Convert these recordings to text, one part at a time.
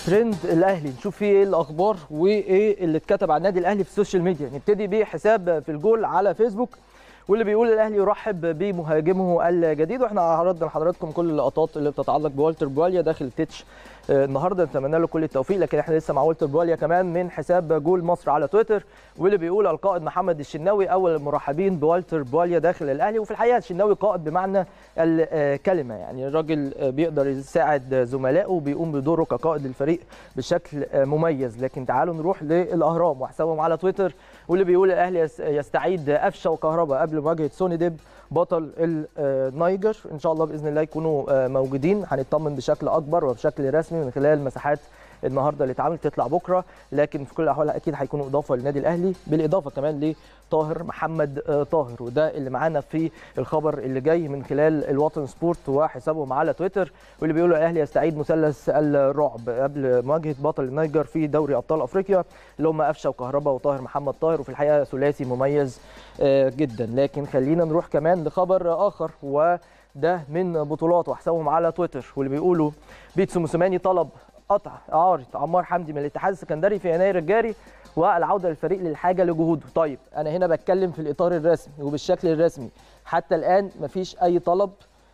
ترند الاهلي نشوف فيه ايه الاخبار وايه اللي اتكتب عن النادي الاهلي في السوشيال ميديا نبتدي بحساب في الجول على فيسبوك واللي بيقول الاهلي يرحب بمهاجمه الجديد واحنا عرضنا لحضراتكم كل اللقطات اللي بتتعلق بوالتر بواليا داخل تيتش النهارده نتمنى له كل التوفيق لكن احنا لسه مع والتر بواليا كمان من حساب جول مصر على تويتر واللي بيقول القائد محمد الشناوي اول المرحبين بوالتر بواليا داخل الاهلي وفي الحقيقه الشناوي قائد بمعنى الكلمه يعني الراجل بيقدر يساعد زملائه وبيقوم بدوره كقائد الفريق بشكل مميز لكن تعالوا نروح للاهرام وحسابهم على تويتر واللي بيقول الاهلي يستعيد قفشه وكهرباء قبل مواجهه سوني ديب بطل النيجر ان شاء الله باذن الله يكونوا موجودين هنطمن بشكل اكبر وبشكل رسمي من خلال مساحات النهارده اللي اتعملت تطلع بكره لكن في كل الاحوال اكيد هيكونوا اضافه للنادي الاهلي بالاضافه كمان لطاهر محمد طاهر وده اللي معانا في الخبر اللي جاي من خلال الوطن سبورت وحسابهم على تويتر واللي بيقولوا الاهلي يستعيد مثلث الرعب قبل مواجهه بطل النيجر في دوري ابطال افريقيا اللي هم قفشه وكهربا وطاهر محمد طاهر وفي الحقيقه ثلاثي مميز جدا لكن خلينا نروح كمان لخبر اخر و ده من بطولات وحسابهم على تويتر واللي بيقولوا بيتسو موسيماني طلب قطع اعاره عمار حمدي من الاتحاد السكندري في يناير الجاري والعوده للفريق للحاجه لجهوده طيب انا هنا بتكلم في الاطار الرسمي وبالشكل الرسمي حتى الان مفيش اي طلب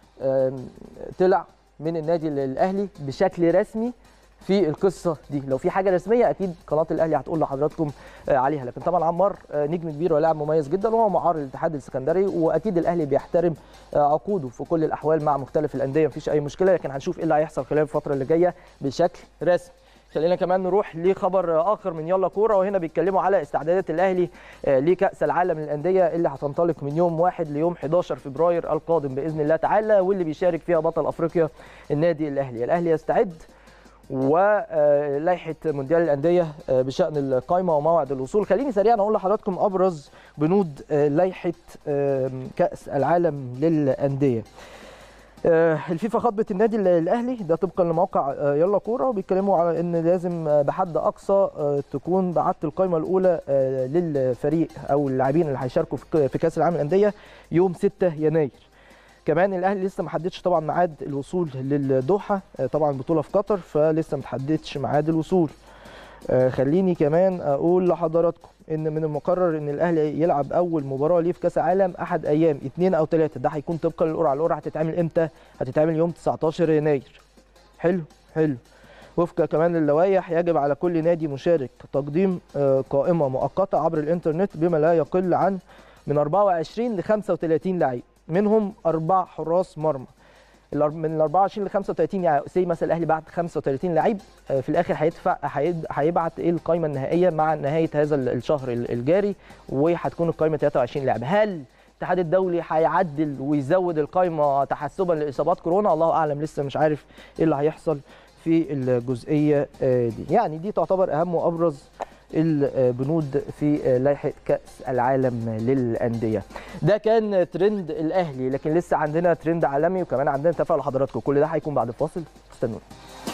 طلع من النادي الاهلي بشكل رسمي في القصه دي لو في حاجه رسميه اكيد قناه الاهلي هتقول لحضراتكم عليها لكن طبعا عمار نجم كبير ولاعب مميز جدا وهو معار للاتحاد السكندري واكيد الاهلي بيحترم عقوده في كل الاحوال مع مختلف الانديه مفيش اي مشكله لكن هنشوف ايه اللي هيحصل خلال الفتره اللي جايه بشكل رسمي خلينا كمان نروح لخبر اخر من يلا كوره وهنا بيتكلموا على استعدادات الاهلي لكاس العالم للانديه اللي هتنطلق من يوم 1 ليوم 11 فبراير القادم باذن الله تعالى واللي بيشارك فيها بطل افريقيا النادي الاهلي الاهلي يستعد ولائحه مونديال الانديه بشان القائمه وموعد الوصول خليني سريعا اقول لحضراتكم ابرز بنود لائحه كاس العالم للانديه الفيفا خاطبت النادي الاهلي ده طبقا لموقع يلا كوره وبيتكلموا على ان لازم بحد اقصى تكون بعت القائمه الاولى للفريق او اللاعبين اللي هيشاركوا في كاس العالم للانديه يوم 6 يناير كمان الاهلي لسه ما حددش طبعا ميعاد الوصول للدوحه طبعا البطوله في قطر فلسه ما تحددش ميعاد الوصول خليني كمان اقول لحضراتكم ان من المقرر ان الاهلي يلعب اول مباراه ليه في كاس العالم احد ايام اثنين او ثلاثه ده هيكون طبقا للقرعه القرعه هتتعمل امتى هتتعمل يوم 19 يناير حلو حلو وفق كمان للوائح يجب على كل نادي مشارك تقديم قائمه مؤقته عبر الانترنت بما لا يقل عن من 24 ل 35 لعيب منهم اربع حراس مرمى من ال 24 ل 35 يعني سي مثلا الاهلي بعت 35 لعيب في الاخر هيدفع هيبعت ايه القائمه النهائيه مع نهايه هذا الشهر الجاري وهتكون القائمه 23 لاعب هل الاتحاد الدولي هيعدل ويزود القائمه تحسبا لاصابات كورونا الله اعلم لسه مش عارف ايه اللي هيحصل في الجزئيه دي يعني دي تعتبر اهم وابرز البنود في لائحه كاس العالم للانديه ده كان ترند الاهلي لكن لسه عندنا ترند عالمي وكمان عندنا تفاعل لحضراتكم كل ده هيكون بعد الفاصل استنونا